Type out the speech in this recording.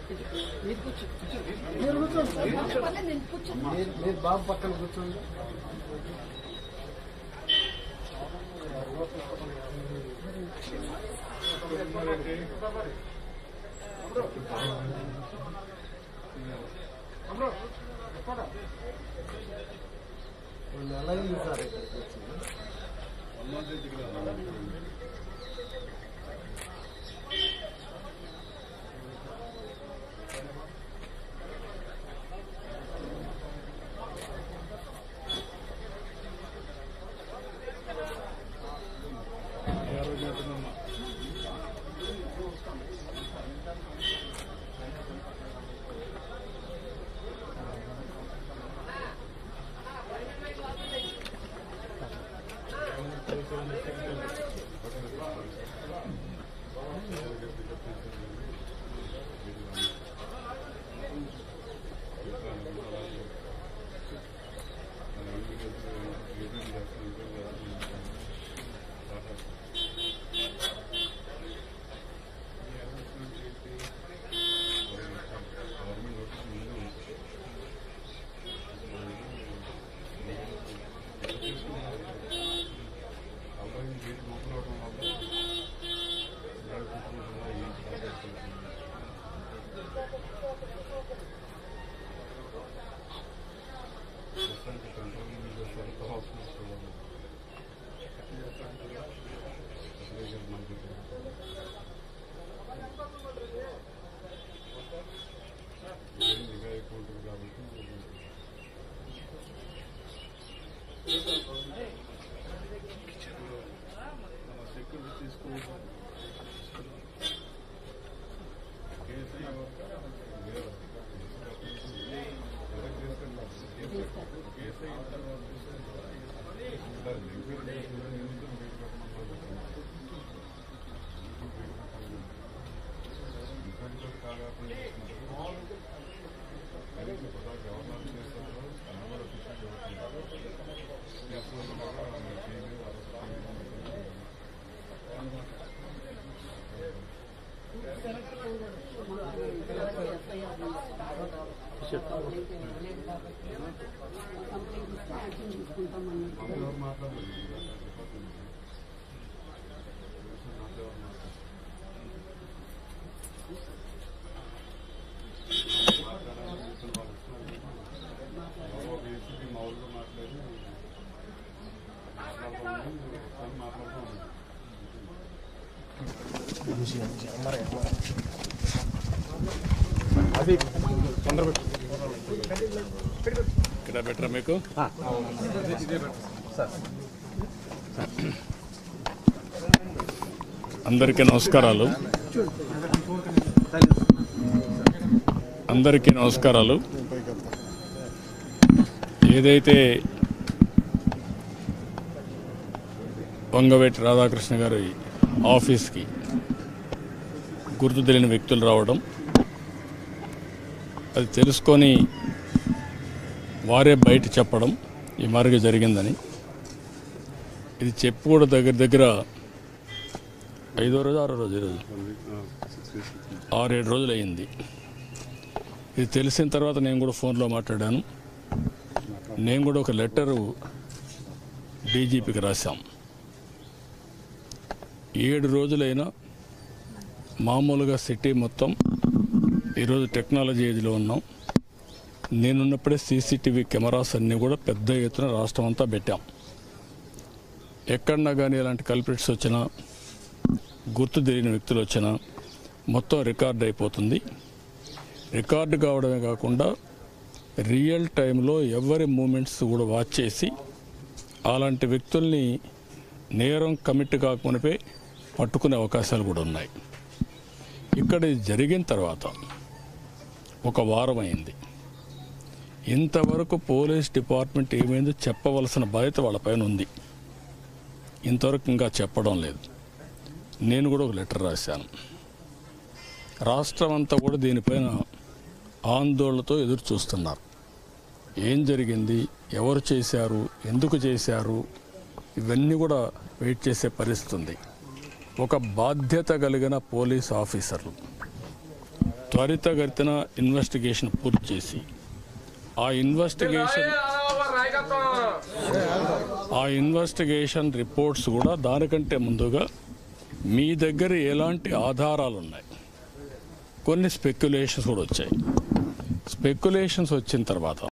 మీరు కూర్చోండి మీరు కూర్చోండి నేను కూర్చొని మీరు మీరు బాబు పక్కన కూర్చోండి రెండు నెలలు అయింది సార్ ఇక్కడికి వచ్చి ఇక్కడ బెటరా మీకు అందరికీ నమస్కారాలు అందరికీ నమస్కారాలు ఏదైతే వంగవేటి రాధాకృష్ణ గారి ఆఫీస్కి గుర్తు తెలియని వ్యక్తులు రావడం అది తెలుసుకొని వారే బయట చెప్పడం ఈ మరుగ జరిగిందని ఇది చెప్పి కూడా దగ్గర దగ్గర ఐదో రోజు ఆరో రోజు ఈరోజు ఆరేడు రోజులు అయింది ఇది తెలిసిన తర్వాత నేను కూడా ఫోన్లో మాట్లాడాను నేను కూడా ఒక లెటరు డీజీపీకి రాశాం ఏడు రోజులైనా మామూలుగా సిటీ మొత్తం ఈరోజు టెక్నాలజీ ఏజ్లో ఉన్నాం నేనున్నప్పుడే సీసీటీవీ కెమెరాస్ అన్నీ కూడా పెద్ద ఎత్తున రాష్ట్రం అంతా పెట్టాం ఎక్కడన్నా కానీ ఇలాంటి కల్పిట్స్ వచ్చినా గుర్తు తెలియని వ్యక్తులు వచ్చినా మొత్తం రికార్డ్ అయిపోతుంది రికార్డు కావడమే కాకుండా రియల్ టైంలో ఎవరి మూమెంట్స్ కూడా వాచ్ చేసి అలాంటి వ్యక్తుల్ని నేరం కమిట్ కాకమునిపే పట్టుకునే అవకాశాలు కూడా ఉన్నాయి ఇక్కడ ఇది జరిగిన తర్వాత ఒక వారం అయింది ఇంతవరకు పోలీస్ డిపార్ట్మెంట్ ఏమైందో చెప్పవలసిన బాధ్యత వాళ్ళపైన ఉంది ఇంతవరకు ఇంకా చెప్పడం లేదు నేను కూడా ఒక లెటర్ రాశాను రాష్ట్రం అంతా కూడా దీనిపైన ఆందోళనతో ఎదురు చూస్తున్నారు ఏం జరిగింది ఎవరు చేశారు ఎందుకు చేశారు ఇవన్నీ కూడా వెయిట్ చేసే పరిస్థితి ఉంది ఒక బాధ్యత కలిగిన పోలీస్ ఆఫీసర్లు త్వరితగతిన ఇన్వెస్టిగేషన్ పూర్తి చేసి ఆ ఇన్వెస్టిగేషన్ ఆ ఇన్వెస్టిగేషన్ రిపోర్ట్స్ కూడా దానికంటే ముందుగా మీ దగ్గర ఎలాంటి ఆధారాలు ఉన్నాయి కొన్ని స్పెక్యులేషన్స్ కూడా వచ్చాయి స్పెక్యులేషన్స్ వచ్చిన తర్వాత